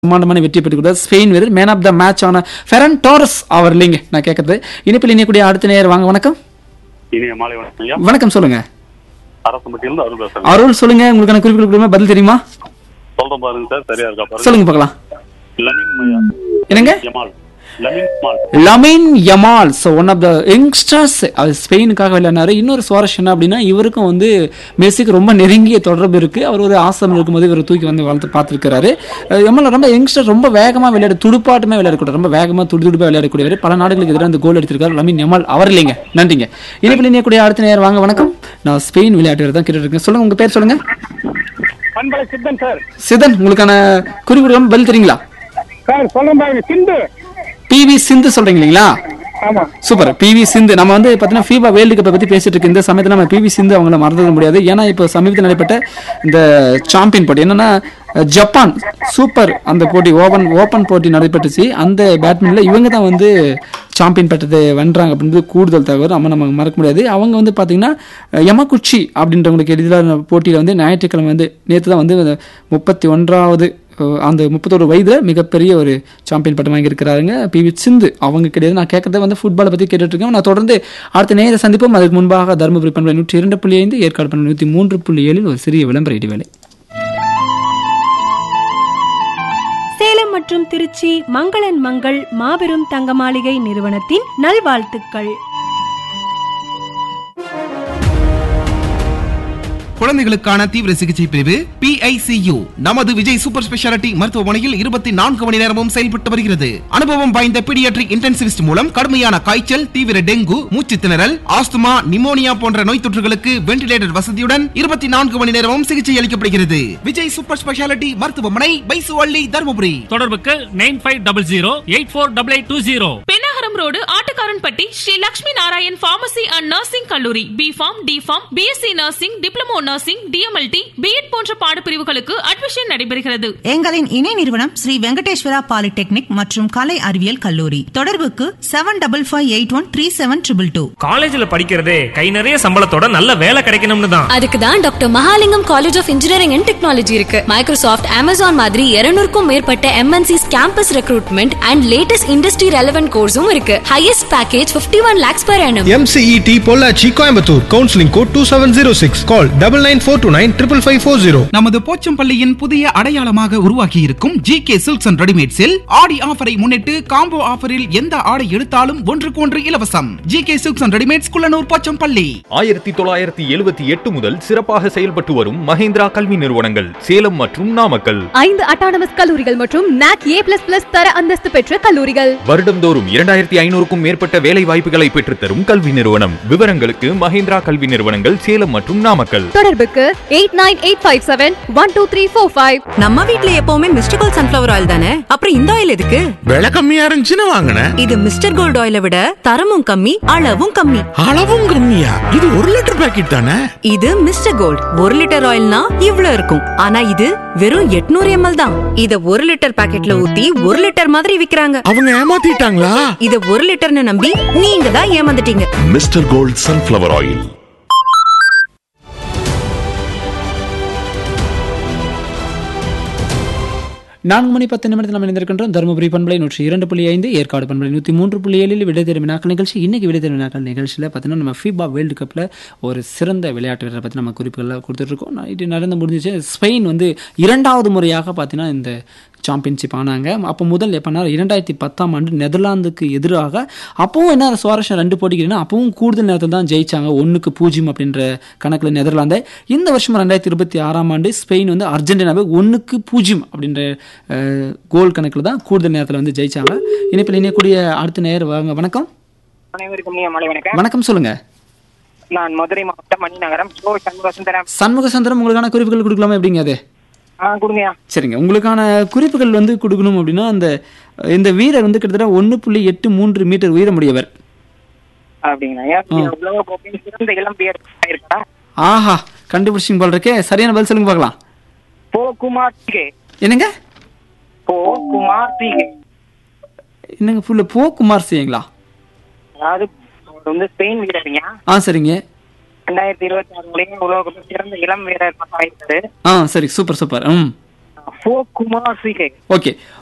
பிரம்மாண்டமான வெற்றி பெற்று கொடுத்தார் ஸ்பெயின் வீரர் மேன் ஆஃப் த மேட்ச் ஆன ஃபெரன் டாரஸ் அவர் இல்லைங்க நான் கேட்கறது இனிப்பில் இணையக்கூடிய அடுத்த நேர் வாங்க வணக்கம் இனிய மாலை வணக்கம் ஐயா வணக்கம் சொல்லுங்க அரசம்பட்டியிலிருந்து அருள் பேசுறேன் அருள் சொல்லுங்க உங்களுக்கான குறிப்பிட்ட கொடுமை பதில் தெரியுமா சொல்றேன் பாருங்க சார் சரியா இருக்கா பாருங்க சொல்லுங்க பார்க்கலாம் லமின் மயா என்னங்க யமால் லமின் மால் Lamine Yamal so one of the youngsters அது ஸ்பெயினுக்காக விளையாடினாரு இன்னொரு சுவாரஸ்யம் என்ன அப்படின்னா இவருக்கும் வந்து மெஸ்ஸிக்கு ரொம்ப நெருங்கிய தொடர்பு இருக்கு அவர் ஒரு ஆசம் இருக்கும்போது இவர் தூக்கி வந்து வளர்த்து பார்த்துருக்காரு யமால் ரொம்ப யங்ஸ்டர் ரொம்ப வேகமாக விளையாட துடுப்பாட்டமே விளையாடக்கூடாது ரொம்ப வேகமாக துடு துடுப்பாக விளையாடக்கூடியவர் பல நாடுகளுக்கு எதிராக அந்த கோல் எடுத்திருக்காரு லமின் யமால் அவர் இல்லைங்க நன்றிங்க இனிப்பில் இணையக்கூடிய அடுத்த நேரம் வாங்க வணக்கம் நான் ஸ்பெயின் விளையாட்டு தான் கேட்டுட்டு இருக்கேன் சொல்லுங்க உங்க பேர் சொல்லுங்க பண்பலை சித்தன் சார் சிதன் உங்களுக்கான குறிப்பிட பதில் தெரியுங்களா சார் சொல்லுங்க பாருங்க சிந்து பிவி சிந்து சொல்றீங்க இல்லைங்களா ஆமா சூப்பர் பிவி சிந்து நம்ம வந்து பார்த்தீங்கன்னா ஃபீபா வேர்ல்டு கப்பை பற்றி பேசிட்டு இருக்க இந்த சமயத்தில் நம்ம பிவி சிந்து அவங்கள மறந்துட முடியாது ஏன்னா இப்போ சமீபத்தில் நடைபெற்ற இந்த சாம்பியன் போட்டி என்னன்னா அஹ், ஜப்பான் சூப்பர் அந்த போட்டி ஓபன் ஓப்பன் போட்டி நடைபெற்றுச்சு அந்த பேட்மிண்டனில் இவங்க தான் வந்து சாம்பியன் பெற்றது வென்றாங்க அப்படின்றது கூடுதல் தகவல் நம்ம நம்ம மறக்க முடியாது அவங்க வந்து பார்த்தீங்கன்னா அஹ், யமகுச்சி அப்படின்றவங்களுக்கு எளிதான போட்டியில் வந்து ஞாயிற்றுக்கிழமை வந்து நேற்று தான் வந்து முப்பத்தி ஒன்றாவது அஹ் அந்த முப்பத்தோரு வயதில் மிகப்பெரிய ஒரு சாம்பியன் பட்டம் வாங்கியிருக்கிறாருங்க பிவி சிந்து அவங்க கிடையாது நான் கேட்கறத வந்து ஃபுட்பாலை பற்றி கேட்டுட்டு இருக்கேன் நான் தொடர்ந்து அடுத்த நேர சந்திப்போம் அதுக்கு முன்பாக தருமபுரி பண்பலை நூற்றி இரண்டு புள்ளி ஐந்து ஏற்காடு பண்பலை நூற்றி மூன்று புள்ளி ஏழில் ஒரு சிறிய விளம்பர இடைவேளை சேலம் மற்றும் திருச்சி மங்களன் மங்கள் மாபெரும் தங்க மாளிகை நிறுவனத்தின் நல்வாழ்த்துக்கள் குழந்தைகளுக்கான தீவிர சிகிச்சை பிரிவு PICU நமது விஜய் சூப்பர் ஸ்பெஷாலிட்டி மருத்துவமனையில் இருபத்தி நான்கு மணி நேரமும் செயல்பட்டு வருகிறது அனுபவம் வாய்ந்த பீடியாட்ரிக் இன்டென்சிவிஸ்ட் மூலம் கடுமையான காய்ச்சல் தீவிர டெங்கு மூச்சு திணறல் ஆஸ்துமா நிமோனியா போன்ற நோய் தொற்றுகளுக்கு வென்டிலேட்டர் வசதியுடன் இருபத்தி நான்கு மணி நேரமும் சிகிச்சை அளிக்கப்படுகிறது விஜய் சூப்பர் ஸ்பெஷாலிட்டி மருத்துவமனை பைசுவள்ளி தருமபுரி தொடர்புக்கு nine five double zero eight four double eight two zero Pennagaram road Attukaranpatti Sri Lakshmi Narayan pharmacy and nursing கல்லூரி B pharm D pharm BSc nursing diploma nursing DMLT BEd போன்ற பாடப்பிரிவுகளுக்கு அட்மிஷன் நடைபெறுகிறது எங்களின் இணை நிறுவனம் ஸ்ரீ வெங்கடேஸ்வரா பாலிடெக்னிக் மற்றும் கலை அறிவியல் கல்லூரி தொடர்புக்கு seven double five eight one three seven triple two காலேஜ்ல படிக்கிறதே கை நிறைய சம்பளத்தோட நல்ல வேலை கிடைக்கணும்னு தான் அதுக்கு தான் doctor Mahalingam college of engineering and technology இருக்கு மைக்ரோசாஃப்ட் அமேசான் மாதிரி 200க்கும் மேற்பட்ட MNCs campus recruitment and latest industry relevant கோர்ஸும் இருக்கு highest package 51 one lakhs per annum MCET Pollachi Coimbatore counselling code two seven zero six call double nine four two nine triple five four zero நமது போச்சம்பள்ளியின் புதிய அடையாளமாக உருவாகி இருக்கும் ஜி கே சில்க்ஸ் அண்ட் ரெடிமேட்ஸில் ஆடி ஆஃபரை முன்னிட்டு காம்போ ஆஃபரில் எந்த ஆடை எடுத்தாலும் ஒன்றுக்கு ஒன்று இலவசம் G K Silks and readymades Kullanur Pochampalli ஆயிரத்தி தொள்ளாயிரத்தி எழுபத்தி எட்டு முதல் சிறப்பாக செயல்பட்டு வரும் மஹேந்திரா கல்வி நிறுவனங்கள் சேலம் மற்றும் நாமக்கல் ஐந்து அட்டானமஸ் கல்லூரிகள் மற்றும் நாக் ஏ பிளஸ் பிளஸ் தர அந்தஸ்து பெற்ற கல்லூரிகள் வருடம்தோறும் இரண்டாயிரத்தி ஐநூறுக்கும் மேற்பட்ட வேலை வாய்ப்புகளை பெற்றுத்தரும் கல்வி நிறுவனம் விவரங்களுக்கு மஹேந்திரா கல்வி நிறுவனங்கள் சேலம் மற்றும் நாமக்கல் தொடர்புக்கு eight nine eight five seven one two three four five நம்ம வீட்ல எப்பவுமே மிஸ்டர் கோல்ட் சன்ஃபிளவர் ஆயில் தானே அப்புறம் இந்த ஆயில் எதுக்கு விலை கம்மியா இருந்துச்சுன்னு வாங்கினேன் இது மிஸ்டர் கோல்ட் ஆயிலை விட தரமும் கம்மி அளவும் கம்மி அளவும் கம்மியா இது ஒரு லிட்டர் பாக்கெட் தானே இது மிஸ்டர் கோல்ட் ஒரு லிட்டர் ஆயில்னா இவ்ளோ இருக்கும் ஆனா இது வெறும் 800 எம்எல் தான் இத ஒரு லிட்டர் பாக்கெட்ல ஊத்தி ஒரு லிட்டர் மாதிரி விக்கிறாங்க அவங்க ஏமாத்திட்டாங்களா இத ஒரு லிட்டர்னு நம்பி நீங்க தான் ஏமாந்துட்டீங்க மிஸ்டர் கோல்ட் சன்ஃபிளவர் ஆயில் நான்கு மணி பத்து நிமிடத்தில் நம்ம இணைந்திருக்கின்றோம் தருமபுரி பண்பலை நூற்றி இரண்டு புள்ளி ஐந்து ஏற்காடு பண்பலை நூற்றி மூன்று புள்ளி ஏழில் விடை தேர்வு வினாக்கள் நிகழ்ச்சி இன்னைக்கு விடை தேர்வு வினாக்கள் நிகழ்ச்சியில் பார்த்தீங்கன்னா நம்ம ஃபீபா வேர்ல்டு கப்பில் ஒரு சிறந்த விளையாட்டு வீரரை பற்றி நம்ம குறிப்புகள்லாம் கொடுத்துட்ருக்கோம் நைட்டு நடந்து முடிஞ்சிச்சு ஸ்பெயின் வந்து இரண்டாவது முறையாக பார்த்தீங்கன்னா இந்த சாம்பியன்ஷிப் ஆனாங்க அப்போ முதல் எப்போனா இரண்டாயிரத்தி பத்தாம் ஆண்டு நெதர்லாந்துக்கு எதிராக அப்பவும் என்ன சுவாரஸ்யம் ரெண்டு போட்டிக்கிறீங்கன்னா அப்பவும் கூடுதல் நேரத்தில் தான் ஜெயிச்சாங்க ஒன்றுக்கு பூஜ்ஜியம் அப்படின்ற கணக்கில் நெதர்லாந்தை இந்த வருஷம் ரெண்டாயிரத்தி இருபத்தி ஆறாம் ஆண்டு ஸ்பெயின் வந்து அர்ஜென்டினாவை ஒன்றுக்கு பூஜ்ஜியம் அப்படின்ற அஹ், கோல் கணக்கில் தான் கூடுதல் நேரத்தில் வந்து ஜெயிச்சாங்க இனிப்பில் இணையக்கூடிய அடுத்த நேர் வாங்க வணக்கம் அனைவருக்கும் நீ மாலை வணக்கம் வணக்கம் சொல்லுங்க நான் மதுரை மாவட்டம் மணிநகரம் சோ சண்முக சுந்தரம் சண்முக சுந்தரம் உங்களுக்கான குறிப்புகள் கொடுக்கலாமா எப்படிங்க அது ஆ கொடுங்கய்யா சரிங்க உங்களுக்கான குறிப்புகள் வந்து கொடுக்கணும் அப்படின்னா அந்த இந்த வீரர் வந்து கிட்டத்தட்ட ஒன்று புள்ளி எட்டு மூன்று மீட்டர் உயரமுடையவர் அப்படிங்களா ஐயா உலக கோப்பையின் சிறந்த இளம் பேர் இருக்கா ஆஹா கண்டுபிடிச்சிங்க போல இருக்கே சரியான பதில் சொல்லுங்க பார்க்கலாம் போ குமார் சிகே என்னங்க போ குமார் சிகே என்னங்க ஃபுல்லு போ குமார் சிங்களா அதாவது அவர் வந்து ஸ்பெயின் வீரருங்க ஆ சரிங்க ரெண்டாயிரத்தி இருபத்தி ஆறு உலக கோப்பை சிறந்த இளம் வீரர் பட்டம் வாய்த்தது ஆ சரி சூப்பர் சூப்பர் ம் ஃபோக் குமார் ஸ்ரீகை ஓகே